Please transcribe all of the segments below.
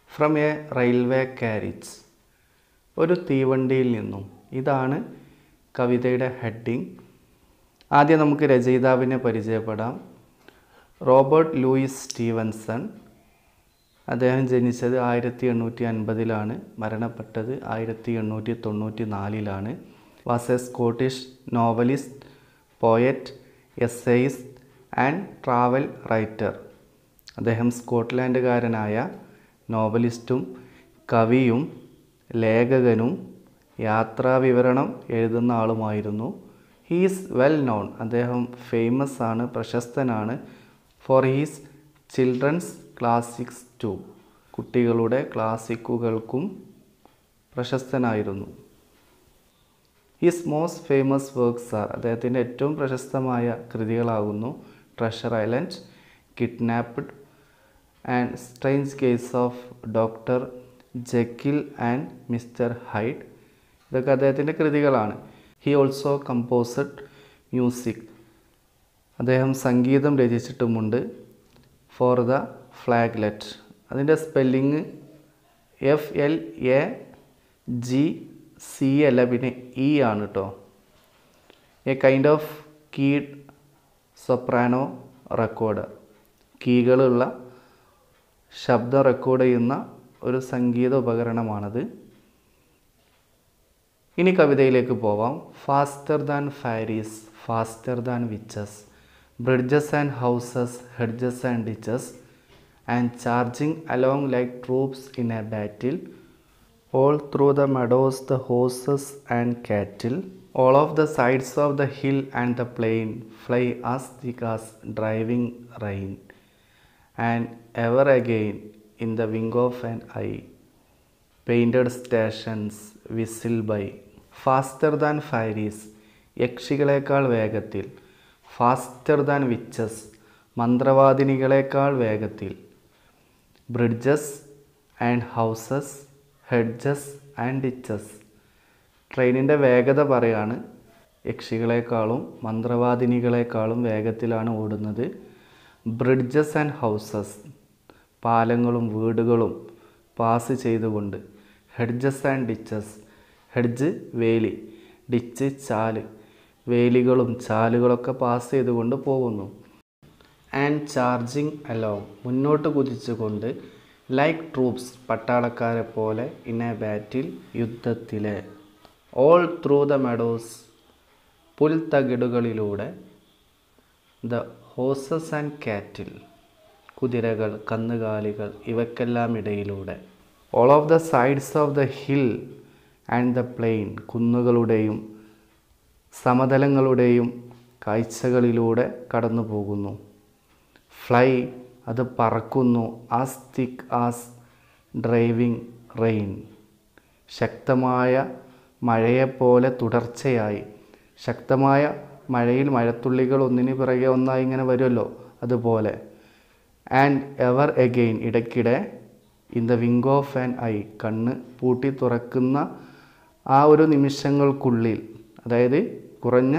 From A railway കാരിച്ച് ഒരു തീവണ്ടിയിൽ നിന്നും ഇതാണ് കവിതയുടെ ഹെഡിങ് ആദ്യം നമുക്ക് രചയിതാവിനെ പരിചയപ്പെടാം റോബർട്ട് ലൂയിസ് സ്റ്റീവൻസൺ അദ്ദേഹം ജനിച്ചത് ആയിരത്തി എണ്ണൂറ്റി അൻപതിലാണ് മരണപ്പെട്ടത് ആയിരത്തി എണ്ണൂറ്റി തൊണ്ണൂറ്റി നാലിലാണ് was a Scottish novelist poet essayist and travel writer അദ്ദേഹം സ്കോട്ട്ലാൻഡുകാരനായ നോവലിസ്റ്റും കവിയും ലേഖകനും യാത്രാവിവരണം എഴുതുന്ന ആളുമായിരുന്നു ഹീസ് വെൽ നോൺ അദ്ദേഹം ഫേമസ് ആണ് പ്രശസ്തനാണ് for his children's classics too കുട്ടികളുടെ ക്ലാസിക്കുകൾക്കും പ്രശസ്തനായിരുന്നു his most famous works are അദ്ദേഹത്തിൻ്റെ ഏറ്റവും പ്രശസ്തമായ കൃതികളാകുന്നു Treasure Island kidnapped and strange case of doctor Jekyll and mister Hyde ഇതൊക്കെ അദ്ദേഹത്തിൻ്റെ കൃതികളാണ് ഹി ഓൾസോ കമ്പോസഡ് മ്യൂസിക് അദ്ദേഹം സംഗീതം രചിച്ചിട്ടുമുണ്ട് ഫോർ ദ ഫ്ലാഗ്ലെറ്റ് അതിൻ്റെ spelling F L A G C അല്ല പിന്നെ ഇ ആണ് കേട്ടോ a kind of keyed soprano recorder കീകളുള്ള ശബ്ദം റെക്കോർഡ് ചെയ്യുന്ന ഒരു സംഗീത ഉപകരണമാണത് ഇനി കവിതയിലേക്ക് പോവാം faster than fairies faster than witches bridges and houses hedges and ditches and charging along like troops in a battle all through the meadows the horses and cattle all of the sides of the hill and the plain fly as thick as driving rain and ever again in the wing of an eye painted stations whistle by faster than fairies യക്ഷികളേക്കാൾ വേഗത്തിൽ faster than witches മന്ത്രവാദിനികളേക്കാൾ വേഗത്തിൽ bridges and houses hedges and ditches ട്രെയിനിൻ്റെ വേഗത പറയാണ് യക്ഷികളെക്കാളും മന്ത്രവാദിനികളെക്കാളും വേഗത്തിലാണ് ഓടുന്നത് bridges and houses പാലങ്ങളും വീടുകളും പാസ് ചെയ്തുകൊണ്ട് ഹെഡ്ജസ് ആൻഡ് ഡിച്ചസ് ഹെഡ്ജ് വേലി ഡിച്ച് ചാല് വേലികളും ചാലുകളൊക്കെ പാസ് ചെയ്തുകൊണ്ട് പോകുന്നു ആൻഡ് ചാർജിങ് അലോങ് മുന്നോട്ട് കുതിച്ചുകൊണ്ട് ലൈക്ക് ട്രൂപ്സ് പട്ടാളക്കാരെ പോലെ ഇൻ എ ബാറ്റിൽ യുദ്ധത്തിലെ ഓൾ ത്രൂ ദ മെഡോസ് പുൽത്തകിടുകളിലൂടെ ദ ഹോസസ് ആൻഡ് കാറ്റിൽ കുതിരകൾ കന്നുകാലികൾ ഇവയ്ക്കെല്ലാം ഇടയിലൂടെ all of the sides of the hill and the plain കുന്നുകളുടെയും സമതലങ്ങളുടെയും കാഴ്ചകളിലൂടെ കടന്നു പോകുന്നു ഫ്ലൈ അത് പറക്കുന്നു as thick as driving rain ശക്തമായ മഴയെപ്പോലെ തുടർച്ചയായി ശക്തമായ മഴയിൽ മഴത്തുള്ളികൾ ഒന്നിന് പിറകെ ഒന്നായി ഇങ്ങനെ വരുമല്ലോ അതുപോലെ ആൻഡ് എവർ എഗെയിൻ ഇടയ്ക്കിടെ in the wink of an eye കണ്ണ് പൂട്ടി തുറക്കുന്ന ആ ഒരു നിമിഷങ്ങൾക്കുള്ളിൽ അതായത് കുറഞ്ഞ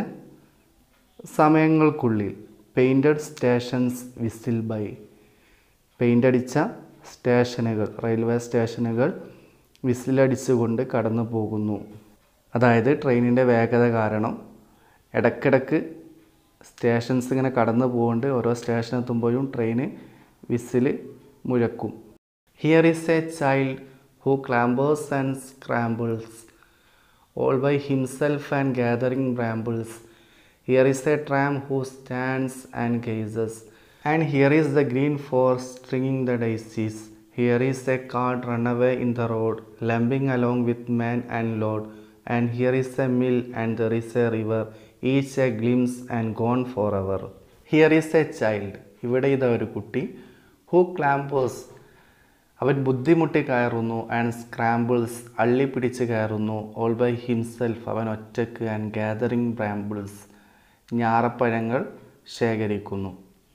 സമയങ്ങൾക്കുള്ളിൽ painted stations whistle by paint അടിച്ച സ്റ്റേഷനുകൾ റെയിൽവേ സ്റ്റേഷനുകൾ വിസിലടിച്ചുകൊണ്ട് കടന്നു പോകുന്നു അതായത് ട്രെയിനിൻ്റെ വേഗത കാരണം ഇടയ്ക്കിടയ്ക്ക് സ്റ്റേഷൻസ് ഇങ്ങനെ കടന്നു പോകുന്നുണ്ട് ഓരോ സ്റ്റേഷൻ എത്തുമ്പോഴും ട്രെയിന് വിസിൽ മുഴക്കും here is a child who clambers and scrambles all by himself and gathering brambles. Here is a tramp who stands and gazes, and here is the green forest stringing the daisies. Here is a cart run away in the road, lumbering along with man and load. And here is a mill, and there is a river, each a glimpse and gone forever. Here is a child. ഇവിടെ ഇതാ ഒരു കുട്ടി who ക്ലാമ്പേഴ്സ് അവൻ ബുദ്ധിമുട്ടി കയറുന്നു and സ്ക്രാമ്പിൾസ് അള്ളിപ്പിടിച്ച് കയറുന്നു all by himself അവൻ ഒറ്റക്ക് ആൻഡ് ഗാദറിങ് ബ്രാമ്പിൾസ് ഞാറപ്പഴങ്ങൾ ശേഖരിക്കുന്നു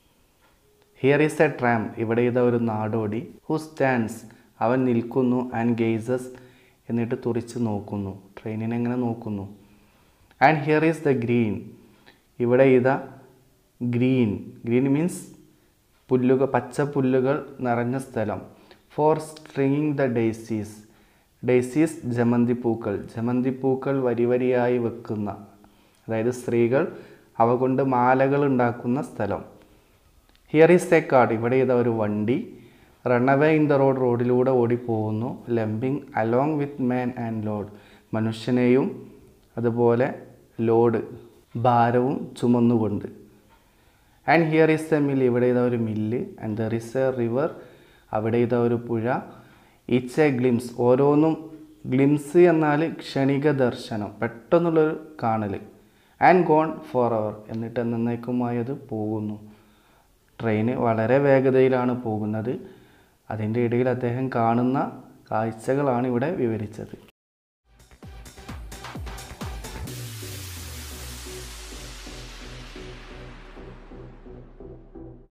ഹിയർ ഈസ് എ ട്രാം ഇവിടെ ഇതാ ഒരു നാടോടി ഹു സ്റ്റാൻഡ്സ് അവൻ നിൽക്കുന്നു ആൻഡ് ഗെയ്സസ് എന്നിട്ട് തുറിച്ച് നോക്കുന്നു ട്രെയിനിനെ എങ്ങനെ നോക്കുന്നു and here is the green ഇവിടെ ഇതാ ഗ്രീൻ ഗ്രീൻ മീൻസ് പുല്ലുകൾ പച്ച പുല്ലുകൾ നിറഞ്ഞ സ്ഥലം for stringing the daisies daisies ജമന്തി പൂക്കൾ ജമന്തി പൂക്കൾ വരി വരിയായി വെക്കുന്ന അതായത് സ്ത്രീകൾ അവ കൊണ്ട് മാലകൾ ഉണ്ടാക്കുന്ന സ്ഥലം ഹിയർ ഈസ് എ കാർഡ് ഇവിടെ ഇതാ ഒരു വണ്ടി റണ്ണവേ ഇൻ ദ റോഡ് റോഡിലൂടെ ഓടിപ്പോകുന്നു lumping along with man and load മനുഷ്യനെയും അതുപോലെ ലോഡ് ഭാരവും ചുമന്നുകൊണ്ട് and here is a mill ഇവിടെ ഇതാ ഒരു mill and there is a river അവിടെ ഇതാ ഒരു പുഴ ഈച്ച് എ ഗ്ലിംസ് ഓരോന്നും ഗ്ലിംസ് എന്നാൽ ക്ഷണിക ദർശനം പെട്ടെന്നുള്ളൊരു കാണൽ ആൻഡ് ഗോൺ ഫോർ അവർ എന്നിട്ട് എന്നേക്കുമായി അത് പോകുന്നു ട്രെയിന് വളരെ വേഗതയിലാണ് പോകുന്നത് അതിൻ്റെ ഇടയിൽ അദ്ദേഹം കാണുന്ന കാഴ്ചകളാണ് ഇവിടെ വിവരിച്ചത്